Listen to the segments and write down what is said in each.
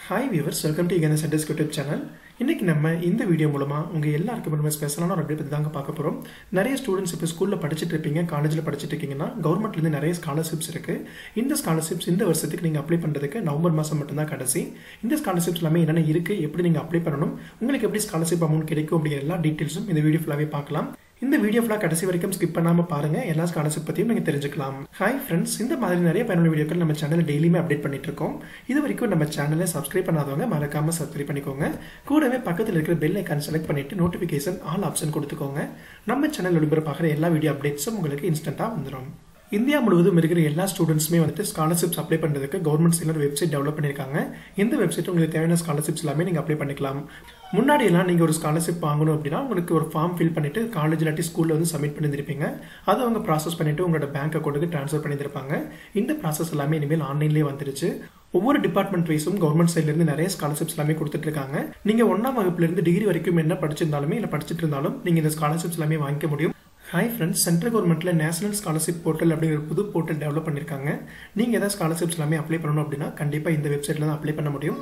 hi viewers welcome to இகன centers YouTube channel இன்னைக்கு நம்ம இந்த வீடியோ மூலமா உங்க எல்லாருக்கும் ரொம்ப ஸ்பெஷலான ஒரு அப்டேட் பத்தி தாங்க பார்க்க போறோம் நிறைய ஸ்டூடெண்ட்ஸ் இப்போ ஸ்கூல்ல படிச்சுட்டு இருப்பீங்க காலேஜ்ல படிச்சுட்டு இருக்கீங்கன்னா கவர்மெண்ட்ல இருந்து நிறைய ஸ்காலர்ஷிப்ஸ் இருக்கு இந்த ஸ்காலர்ஷிப்ஸ் இந்த வருஷத்துக்கு நீங்க அப்ளை பண்றதுக்கு நவம்பர் மாசம் மட்டும்தான் கடைசி இந்த ஸ்காலர்ஷிப்ஸ் எல்லாமே என்னென்ன இருக்கு எப்படி நீங்க அப்ளை பண்ணணும் உங்களுக்கு எப்படி ஸ்காலர்ஷிப் அமௌண்ட் கிடைக்கும் அப்படிங்கிற எல்லா டீட்டெயில்ஸும் இந்த வீடியோ ஃபுல்லாவே பார்க்கலாம் இந்த வீடியோ ஃபுல்லாக கடைசி வரைக்கும் ஸ்கிப் பண்ணாம பாருங்க எல்லா ஸ்காலர்ஷிப் பத்தியும் நீங்க தெரிஞ்சுக்கலாம் ஹாய் ஃப்ரெண்ட்ஸ் இந்த மாதிரி நிறைய பயனுள்ள வீடியோக்கள் நம்ம சேனல் டெய்லியுமே அப்டேட் பண்ணிட்டு இருக்கோம் இது வரைக்கும் நம்ம சேனலை சப்ஸ்கிரைப் பண்ணாதவங்க மறக்காம சப்ஸ்கிரைப் பண்ணிக்கோங்க கூடவே பக்கத்தில் இருக்கிற பெல் ஐக்கான் செலக்ட் பண்ணிட்டு நோட்டிஃபிகேஷன் ஆல் ஆப்ஷன் கொடுத்துக்கோங்க நம்ம சேனல் ஒளிபரப்பாகிற எல்லா வீடியோ அப்டேட்ஸும் உங்களுக்கு இன்ஸ்டன்ட்டாக வந்துடும் இந்தியா முழுவதும் இருக்கிற எல்லா ஸ்டூடெண்ட்ஸுமே வந்துட்டு ஸ்காலர்ஷிப்ஸ் அப்ளை பண்ணுறதுக்கு கவர்மெண்ட் சைடில் ஒரு வெப்சைட் டெவலப் பண்ணியிருக்காங்க இந்த வெப்சைட் உங்களுக்கு தேவையான ஸ்காலர்ஷிப்ஸ் எல்லாமே நீங்கள் அப்ளை பண்ணிக்கலாம் முன்னாடி எல்லாம் நீங்கள் ஒரு ஸ்காலர்ஷிப் வாங்கணும் அப்படின்னா உங்களுக்கு ஒரு ஃபார்ம் ஃபில் பண்ணிட்டு காலேஜ் இல்லாட்டி ஸ்கூலில் வந்து சப்மிட் பண்ணியிருப்பீங்க அதை அவங்க ப்ராசஸ் பண்ணிட்டு உங்களோட பேங்க் அக்கௌண்ட்டுக்கு ட்ரான்ஸ்ஃபர் பண்ணியிருப்பாங்க இந்த ப்ராசஸ் எல்லாமே இனிமேல் ஆன்லைன்லேயே வந்துருச்சு ஒவ்வொரு டிபார்ட்மெண்ட் வைஸும் கவர்மெண்ட் சைட்ல இருந்து நிறைய ஸ்காலர்ஷிப்ஸ் எல்லாமே கொடுத்துட்டு இருக்காங்க நீங்க ஒன்னாம் வகுப்புல இருந்து டிகிரி வரைக்கும் என்ன படிச்சிருந்தாலுமே இல்ல படிச்சிட்டு இருந்தாலும் நீங்க இந்த ஸ்காலர்ஷிப்ஸ் எல்லாமே வாங்கிக்க முடியும் ஹாய் ஃப்ரெண்ட்ஸ் சென்ட்ரல் கவர்மெண்ட்ல நேஷனல் ஸ்காலர்ஷிப் போர்ட்டல் அப்படிங்கிற புது போர்ட்டல் டெவலப் பண்ணியிருக்காங்க நீங்க ஏதாவது ஸ்காலர்ஷிப்ஸ் எல்லாமே அப்ளை பண்ணணும் அப்படின்னா கண்டிப்பா இந்த வெப்சைட்ல தான் அப்ளை பண்ண முடியும்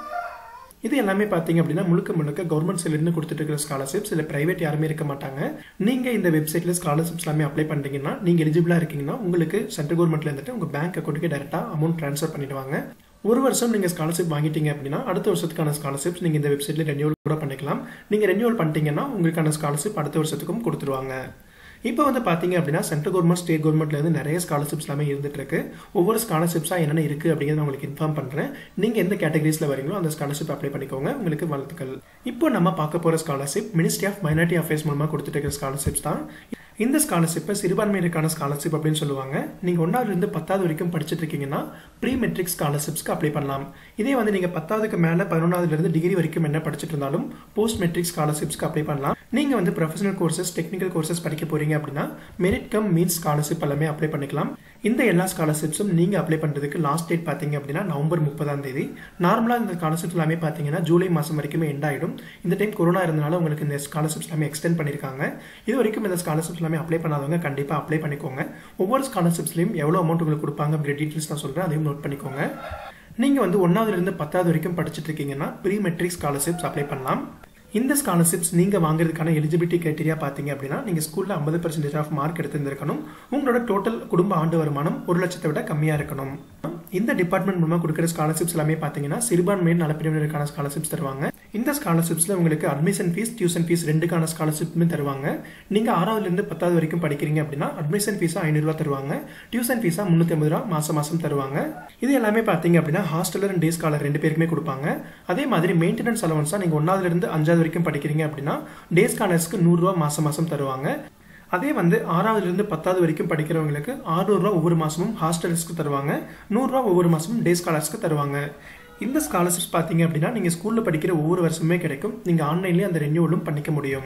இது எல்லாமே பார்த்தீங்க அப்படின்னா முழுக்க முழுக்க கவர்மெண்ட் சைட்லேருந்து கொடுத்துட்டு இருக்கிற ஸ்காலர்ஷிப்ஸ் இல்லை பிரைவேட் யாருமே இருக்க மாட்டாங்க நீங்கள் இந்த வெப்சைட்டில் ஸ்காலர்ஷிப்ஸ் எல்லாமே அப்ளை பண்ணுறீங்கன்னா நீங்கள் எலிஜிபிளாக இருக்கீங்கன்னா உங்களுக்கு சென்ட்ரல் கவர்மெண்ட்ல இருந்துட்டு உங்கள் பேங்க் அக்கௌண்ட்டுக்கு டேரெக்டாக அமௌண்ட் ட்ரான்ஸ்ஃபர் பண்ணிடுவாங்க ஒரு வருஷம் நீங்கள் ஸ்காலர்ஷிப் வாங்கிட்டீங்க அப்படின்னா அடுத்த வருஷத்துக்கான ஸ்காலர்ஷிப்ஸ் நீங்கள் இந்த வெப்சைட்டில் ரெனியூவல் கூட பண்ணிக்கலாம் நீங்கள் ரெனியூவல் பண்ணிட்டீங்கன்னா உங்களுக்கான ஸ்காலர்ஷிப் அடுத்த வருஷத்துக்கும் கொடுத்துருவாங்க இப்போ வந்து பார்த்தீங்க அப்படின்னா சென்ட்ரல் கவர்மெண்ட் ஸ்டேட் கவர்மெண்ட்ல இருந்து நிறைய ஸ்காலர்ஷிப்ஸ் எல்லாமே இருந்துட்டு இருக்கு ஒவ்வொரு ஸ்காலர்ஷிப்ஸாக என்னென்ன இருக்கு அப்படிங்கிறத உங்களுக்கு இன்ஃபார்ம் பண்ணுறேன் நீங்கள் எந்த கேட்டகரிஸில் வரீங்களோ அந்த ஸ்காலர்ஷிப் அப்ளை பண்ணிக்கோங்க உங்களுக்கு வாழ்த்துக்கள் இப்போ நம்ம பார்க்க போகிற scholarship ministry of minority affairs மூலமாக கொடுத்துட்டு இருக்கிற ஸ்காலர்ஷிப்ஸ் தான் இந்த ஸ்காலர்ஷிப்பை சிறுபான்மையினருக்கான ஸ்காலர்ஷிப் அப்படின்னு சொல்லுவாங்க நீங்கள் ஒன்றாவதுலேருந்து பத்தாவது வரைக்கும் படிச்சுட்டு இருக்கீங்கன்னா ப்ரீ மெட்ரிக் ஸ்காலர்ஷிப்ஸ்க்கு அப்ளை பண்ணலாம் இதே வந்து நீங்கள் பத்தாவதுக்கு மேலே பதினொன்றாவதுலேருந்து டிகிரி வரைக்கும் என்ன படிச்சுட்டு இருந்தாலும் போஸ்ட் மெட்ரிக் ஸ்காலர்ஷிப்ஸ்க்கு அப்ளை பண்ணலாம் நீங்கள் வந்து ப்ரொஃபஷனல் கோர்சஸ் டெக்னிக்கல் கோர்சஸ் படிக்க போறீங்க அப்படின்னா மெரிட் கம் மீன்ஸ் ஸ்காலர்ஷிப் எல்லாமே அப்ளை பண்ணிக்கலாம் இந்த எல்லா ஸ்காலர்ஷிப்ஸும் நீங்கள் அப்ளை பண்ணுறதுக்கு லாஸ்ட் டேட் பார்த்தீங்க அப்படின்னா நவம்பர் முப்பதாம் தேதி நார்மலாக இந்த ஸ்காலர்ஷிப்ஸ் எல்லாமே பார்த்தீங்கன்னா ஜூலை மாதம் வரைக்குமே எண்ட் ஆகிடும் இந்த டைம் கொரோனா இருந்தனால உங்களுக்கு இந்த ஸ்காலர்ஷிப்ஸ் எல்லாமே எக்ஸ்டெண்ட் பண்ணியிருக்காங்க இது வரைக்கும் இந்த ஸ்காலர்ஷிப்ஸ் எல்லாமே அப்ளை பண்ணாதவங்க கண்டிப்பாக அப்ளை பண்ணிக்கோங்க ஒவ்வொரு ஸ்காலர்ஷிப்ஸ்லையும் எவ்வளோ அமௌண்ட் உங்களுக்கு கொடுப்பாங்க அப்படிங்கிற டீட்டெயில்ஸ் நான் சொல்கிறேன் அதையும் நோட் பண்ணிக்கோங்க நீங்கள் வந்து ஒன்றாவதுலேருந்து பத்தாவது வரைக்கும் படிச்சுட்டு இருக்கீங்கன்னா ப்ரீ மெட்ரிக் ஸ்காலர்ஷிப்ஸ் அப்ளை பண்ணலாம் இந்த ஸ்காலர்ஷிப்ஸ் நீங்கள் வாங்குறதுக்கான எலிஜிபிலிட்டி கிரைட்டீரியா பார்த்தீங்க அப்படின்னா நீங்கள் ஸ்கூலில் ஐம்பது பர்சன்டேஜ் ஆஃப் மார்க் எடுத்திருந்திருக்கணும் உங்களோட டோட்டல் குடும்ப ஆண்டு வருமானம் ஒரு லட்சத்தை விட கம்மியாக இருக்கணும் இந்த டிபார்ட்மெண்ட் மூலமாக கொடுக்குற ஸ்காலர்ஷிப்ஸ் எல்லாமே பார்த்தீங்கன்னா சிறுபான்மையின் நலப்பிரிவினருக்கான ஸ்காலர்ஷிப்ஸ் தருவாங்க இந்த ஸ்காலர்ஷிப்ஸில் உங்களுக்கு அட்மிஷன் ஃபீஸ் டியூஷன் ஃபீஸ் ரெண்டுக்கான ஸ்காலர்ஷிப்னு தருவாங்க நீங்கள் ஆறாவதுலேருந்து பத்தாவது வரைக்கும் படிக்கிறீங்க அப்படின்னா அட்மிஷன் ஃபீஸாக ஐநூறுரூவா தருவாங்க டியூஷன் ஃபீஸாக முந்நூற்றி ஐம்பது ரூபா மாதம் மாதம் தருவாங்க இது எல்லாமே பார்த்தீங்க அப்படின்னா ஹாஸ்டலர் அண்ட் டே ஸ்காலர் ரெண்டு பேருக்குமே கொடுப்பாங்க அதே மாதிரி மெயின்டெனன்ஸ் அலவன்ஸாக நீங்கள் ஒன்றாவதுலேருந்து அஞ்சாவது வரைக்கும் படிக்கிறீங்க அப்படின்னா டே ஸ்காலர்ஸ்க்கு நூறுரூவா மாதம் மாதம் தருவாங்க அதே வந்து ஆறாவதுலேருந்து பத்தாவது வரைக்கும் படிக்கிறவங்களுக்கு ஆறுநூறுவா ஒவ்வொரு மாதமும் ஹாஸ்டல்ஸ்க்கு தருவாங்க நூறுரூவா ஒவ்வொரு மாதமும் டே ஸ்காலர்ஸ்க்கு தருவாங்க இந்த ஸ்காலர்ஷிப்ஸ் பார்த்தீங்க அப்படின்னா நீங்கள் ஸ்கூலில் படிக்கிற ஒவ்வொரு வருஷமே கிடைக்கும் நீங்கள் ஆன்லைன்லேயே அந்த ரெனியூவலும் பண்ணிக்க முடியும்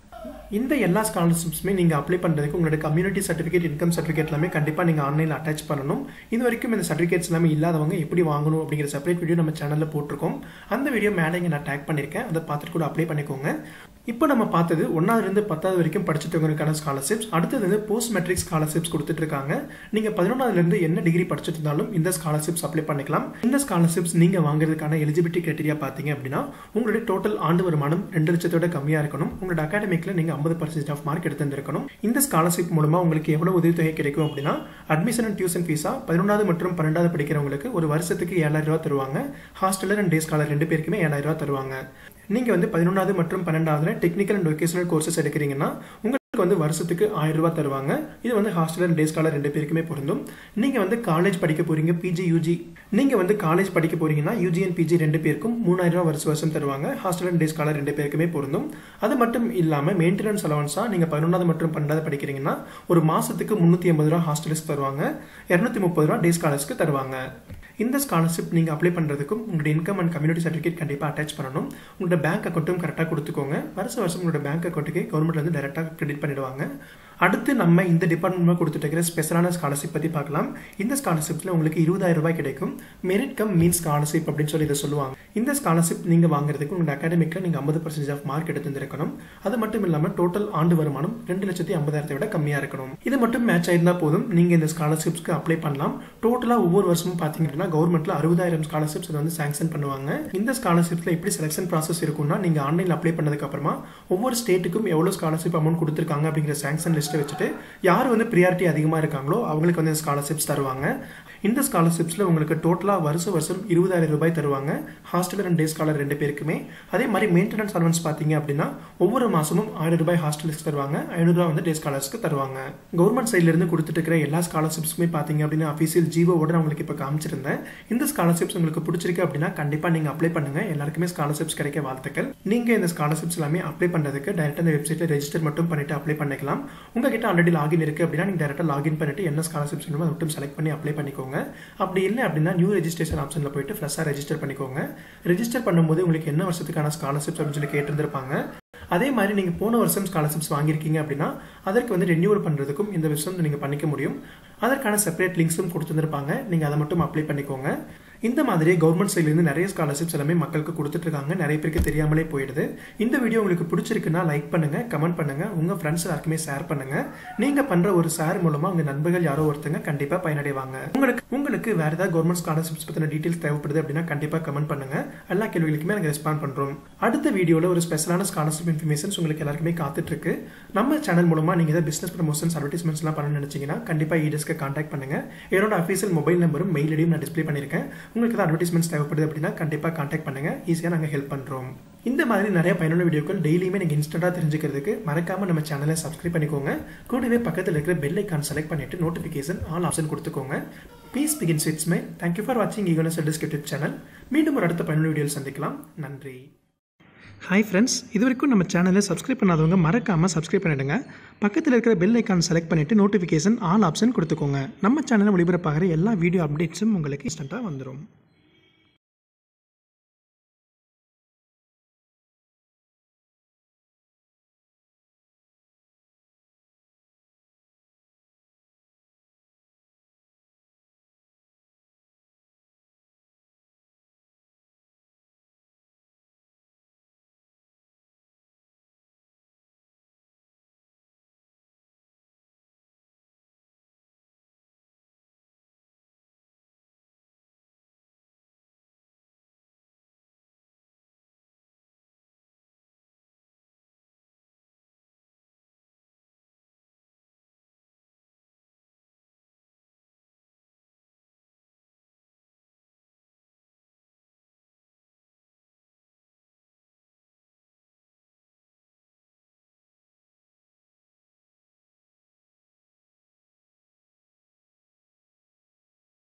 இந்த எல்லா ஸ்காலர்ஷிப்ஸுமே நீங்கள் அப்ளை பண்ணுறதுக்கு உங்களோட கம்யூனிட்டி சர்டிஃபிகேட் இன்கம் சர்டிஃபிகேட் எல்லாமே கண்டிப்பாக நீங்கள் ஆன்லைனில் அட்டாச் பண்ணணும் இது வரைக்கும் இந்த சர்டிஃபிகேட்ஸ் எல்லாமே இல்லாதவங்க எப்படி வாங்கணும் அப்படிங்கிற செப்பரேட் வீடியோ நம்ம சேனலில் போட்டிருக்கோம் அந்த வீடியோ மேலே இங்கே நான் டேக் பண்ணியிருக்கேன் அதை பார்த்துட்டு கூட அப்ளை பண்ணிக்கோங்க இப்போ நம்ம பார்த்தது ஒன்றாவதுலேருந்து பத்தாவது வரைக்கும் படிச்சுட்டவங்களுக்கான ஸ்காலர்ஷிப்ஸ் அடுத்தது வந்து போஸ்ட் மெட்ரிக் ஸ்காலர்ஷிப்ஸ் கொடுத்துட்டு இருக்காங்க நீங்கள் பதினொன்றாவதுலேருந்து என்ன டிகிரி படிச்சுட்டு இருந்தாலும் இந்த ஸ்காலர்ஷிப்ஸ் அப்ளை பண்ணிக்கலாம் இந்த ஸ்காலர்ஷிப்ஸ் நீங்கள் வாங்குறதுக்கான எலிஜிபிலிட்டி கிரைட்டீரியா பார்த்தீங்க அப்படின்னா உங்களுடைய டோட்டல் ஆண்டு வருமானம் ரெண்டு லட்சத்தோட கம்மியாக இருக்கணும் உங்களோட அகாடமிக்கில் நீங்கள் ஐம்பது பர்சன்டேஜ் ஆஃப் மார்க் எடுத்திருந்திருக்கணும் இந்த ஸ்காலர்ஷிப் மூலமாக உங்களுக்கு எவ்வளோ உதவித்தொகை கிடைக்கும் அப்படின்னா அட்மிஷன் அண்ட் டியூஷன் ஃபீஸாக பதினொன்றாவது மற்றும் பன்னெண்டாவது படிக்கிறவங்களுக்கு ஒரு வருஷத்துக்கு ஏழாயிரம் ரூபா தருவாங்க ஹாஸ்டலர் அண்ட் டே ஸ்காலர் ரெண்டு பேருக்குமே ஏழாயிரம் ரூபா தருவாங்க நீங்கள் வந்து பதினொன்றாவது மற்றும் பன்னெண்டாவதுல டெக்னிக்கல் அண்ட் வொகேஷனல் கோர்சஸ் எடுக்கிறீங்கன்னா உங்களுக்கு வந்து வருஷத்துக்கு ஆயிரம் ரூபாய் தருவாங்க இது வந்து ஹாஸ்டல் அண்ட் டே ஸ்காலர் ரெண்டு பேருக்குமே பொருந்தும் நீங்கள் வந்து காலேஜ் படிக்க போறீங்க பிஜி யூஜி நீங்கள் வந்து காலேஜ் படிக்க போறீங்கன்னா யூஜி அண்ட் பிஜி ரெண்டு பேருக்கும் மூணாயிரம் ரூபாய் வருஷம் வருஷம் தருவாங்க ஹாஸ்டல் அண்ட் டே ஸ்காலர் ரெண்டு பேருக்குமே பொருந்தும் அது மட்டும் இல்லாமல் மெயின்டெனன்ஸ் அலவன்ஸாக நீங்கள் பதினொன்றாவது மற்றும் பன்னெண்டாவது படிக்கிறீங்கன்னா ஒரு மாதத்துக்கு முந்நூற்றி ஐம்பது ரூபா ஹாஸ்டல்ஸ்க்கு தருவாங்க இரநூத்தி முப்பது ரூபா டே ஸ்காலர்ஸ்க்கு தருவாங்க இந்த ஸ்காலர்ஷிப் நீங்கள் அப்ளை பண்ணுறதுக்கும் உங்களோட இன்கம் அண்ட் கம்யூனிட்டி சர்டிஃபிகேட் கண்டிப்பாக அட்டாச் பண்ணணும் உங்களோட பேங்க் அக்கௌண்ட்டும் கரெக்டாக கொடுத்துக்கோங்க வருஷ வருஷம் உங்களோட பேங்க் அக்கௌண்ட்டுக்கு கவர்மெண்ட்லேருந்து டேரெக்டாக கிரெடிட் பண்ணிடுவாங்க அடுத்து நம்ம இந்த டிபார்ட்மெண்ட் கொடுத்துட்டு இருக்கிற ஸ்பெஷலான ஸ்காலர்ஷிப் பற்றி பார்க்கலாம் இந்த ஸ்காலர்ஷிப்பில் உங்களுக்கு இருபதாயிரம் ரூபாய் கிடைக்கும் மெரிட் கம் மீன் ஸ்காலர்ஷிப் அப்படின்னு சொல்லி இதை சொல்லுவாங்க இந்த ஸ்காலர்ஷிப் நீங்கள் வாங்குறதுக்கு உங்கள் அகாடமிக்கில் நீங்கள் ஐம்பது பர்சன்டேஜ் ஆஃப் மார்க் எடுத்திருக்கணும் அது மட்டும் இல்லாமல் டோட்டல் ஆண்டு வருமானம் ரெண்டு லட்சத்தி ஐம்பதாயிரத்தை விட கம்மியாக இருக்கணும் இது மட்டும் மேட்ச் ஆயிருந்தா போதும் நீங்கள் இந்த ஸ்காலர்ஷிப்ஸ்க்கு அப்ளை பண்ணலாம் டோட்டலாக ஒவ்வொரு வருஷமும் பார்த்தீங்க அப்படின்னா கவர்மெண்ட்ல அறுபதாயிரம் ஸ்காலர்ஷிப்ஸ் வந்து சாங்ஷன் பண்ணுவாங்க இந்த ஸ்காலர்ஷிப்ல எப்படி செலெக்ஷன் ப்ராசஸ் இருக்கும்னா நீங்கள் ஆன்லைனில் அப்ளை பண்ணதுக்கு அப்புறமா ஒவ்வொரு ஸ்டேட்டுக்கும் எவ்வளோ ஸ்காலர்ஷிப் அமௌண்ட் கொடுத்துருக்காங்க அப்படிங்கிற சாங்ஷன் லிஸ்ட்டை வச்சுட்டு யார் வந்து ப்ரியாரிட்டி அதிகமாக இருக்காங்களோ அவங்களுக்கு வந்து ஸ்காலர்ஷிப்ஸ் தருவாங்க இந்த ஸ்காலர்ஷிப்ஸில் உங்களுக்கு டோட்டலாக வருஷ வருஷம் இருபதாயிரம் ரூபாய் தருவாங்க ஹாஸ்டல் அண்ட் டே ஸ்காலர் ரெண்டு பேருக்குமே அதே மாதிரி மெயின்டெனன்ஸ் அலவன்ஸ் பார்த்தீங்க அப்படின்னா ஒவ்வொரு மாதமும் ஆயிரம் ரூபாய் ஹாஸ்டலுக்கு தருவாங்க ஐநூறுரூவா வந்து டே ஸ்காலர்ஸ்க்கு தருவாங்க கவர்மெண்ட் சைட்லேருந்து கொடுத்துட்டு இருக்கிற எல்லா ஸ்காலர்ஷிப்ஸுமே பார்த்தீங்க அப்படின்னா அஃபீஷியல் ஜீவோட நான் உங்களுக்கு இப்போ காமிச்சிருந்தேன் இந்த ஸ்காலர்ஷிப்ஸ் உங்களுக்கு பிடிச்சிருக்கு அப்படின்னா கண்டிப்பாக நீங்கள் அப்ளை பண்ணுங்கள் எல்லாருக்குமே ஸ்காலர்ஷிப்ஸ் கிடைக்க வாழ்த்துக்கள் நீங்கள் இந்த ஸ்காலர்ஷிப்ஸ் எல்லாமே அப்ளை பண்ணுறதுக்கு டேரெக்டாக இந்த வெப்சைட்டில் ரெஜிஸ்டர் மட்டும் பண்ணிட்டு அப்ளை பண்ணிக்கலாம் உங்ககிட்ட ஆல்ரெடி லாகின் இருக்குது அப்படின்னா நீங்கள் டேரெக்டாக லாகின் பண்ணிட்டு என்ன ஸ்காலர்ஷிப்ஸ் வேணுமோ அதை மட்டும் செலக்ட் பண்ணி அப்ளை பண்ணிக்கோங்க அப்படி இல்லை அப்படின்னா நியூ ரெஜிஸ்ட்ரேஷன் ஆப்ஷனில் போயிட்டு ஃப்ரெஷ்ஷாக ரெஜிஸ்டர் பண்ணிக்கோங்க ரெஜிஸ்டர் பண்ணும்போது உங்களுக்கு என்ன வருஷத்துக்கான ஸ்காலர்ஷிப்ஸ் அப்படின்னு சொல்லி கேட்டிருந்திருப்பாங்க அதே மாதிரி நீங்கள் போன வருஷம் ஸ்காலர்ஷிப்ஸ் வாங்கியிருக்கீங்க அப்படின்னா அதற்கு வந்து ரெனியூவல் பண்ணுறதுக்கும் இந்த வருஷம் நீங்கள் பண்ணிக்க முடியும் அதற்கான செப்பரேட் லிங்க்ஸும் கொடுத்துருந்துருப்பாங்க நீங்கள் அதை மட்டும் அப்ளை பண்ணிக்கோங்க இந்த மாதிரியே கவர்மெண்ட் சைட்லேருந்து நிறைய ஸ்காலர்ஷிப்ஸ் எல்லாமே மக்களுக்கு கொடுத்துட்டு இருக்காங்க நிறைய பேருக்கு தெரியாமலே போயிடுது இந்த வீடியோ உங்களுக்கு பிடிச்சிருக்குன்னா லைக் பண்ணுங்க கமெண்ட் பண்ணுங்க உங்க ஃப்ரெண்ட்ஸ் எல்லாருக்குமே ஷேர் பண்ணுங்க நீங்க பண்ற ஒரு ஷேர் மூலமா உங்க நண்பர்கள் யாரோ ஒருத்தங்க கண்டிப்பா பயனடைவாங்க உங்களுக்கு உங்களுக்கு வேற ஏதாவது கவர்மெண்ட் ஸ்காலர்ஷிப்ஸ் பத்தின டீடைல்ஸ் தேவைப்படுது அப்படின்னா கண்டிப்பா கமெண்ட் பண்ணுங்க எல்லா கேள்விகளுக்குமே நாங்கள் ரெஸ்பாண்ட் பண்றோம் அடுத்த வீடியோல ஒரு ஸ்பெஷலான ஸ்காலர்ஷிப் இன்ஃபர்மேஷன்ஸ் உங்களுக்கு எல்லாருக்குமே காத்துட்டு இருக்கு நம்ம சேனல் மூலமா நீங்க ஏதாவது பிசினஸ் ப்ரமோஷன்ஸ் அட்வர்டைஸ்மெண்ட்ஸ் எல்லாம் பண்ண நினைச்சீங்கன்னா கண்டிப்பா இடெஸ்க்கு கான்டாக்ட் பண்ணுங்க என்னோட அஃபீஷியல் மொபைல் நம்பரும் மெயில் ஐடியும் நான் டிஸ்பிளே பண்ணிருக்கேன் உங்களுக்கு ஏதாவது அட்வர்டைஸ்மெண்ட்ஸ் தேவைப்படுது அப்படின்னா கண்டிப்பாக கான்டாக்ட் பண்ணுங்க ஈஸியாக நாங்கள் ஹெல்ப் பண்ணுறோம் இந்த மாதிரி நிறைய பயனுள்ள வீடியோக்கள் டெய்லியுமே நீங்கள் இன்ஸ்டன்ட்டாக தெரிஞ்சுக்கிறதுக்கு மறக்காம நம்ம சேனலை சப்ஸ்கிரைப் பண்ணிக்கோங்க கூடவே பக்கத்தில் இருக்கிற பெல் ஐக்கான் செலக்ட் பண்ணிட்டு நோட்டிஃபிகேஷன் ஆல் ஆப்ஷன் கொடுத்துக்கோங்க piece begin sweets my thank you for வாட்சிங் ஈகோனஸ் டிஸ்கிரிப்டிவ் சேனல் மீண்டும் ஒரு அடுத்த பயனுள்ள வீடியோவில் சந்திக்கலாம் நன்றி ஹாய் ஃப்ரெண்ட்ஸ் இது வரைக்கும் நம்ம சேனலை சப்ஸ்கிரைப் பண்ணாதவங்க மறக்காமல் சப்ஸ்கிரைப் பண்ணிடுங்க பக்கத்தில் இருக்கிற பெல் ஐக்கான் செலக்ட் பண்ணிவிட்டு நோட்டிஃபிகேஷன் ஆல் ஆப்ஷன் கொடுத்துக்கோங்க நம்ம சேனலில் ஒளிபரப்பாகிற எல்லா வீடியோ அப்டேட்ஸும் உங்களுக்கு இன்ஸ்டண்ட்டாக வந்துடும்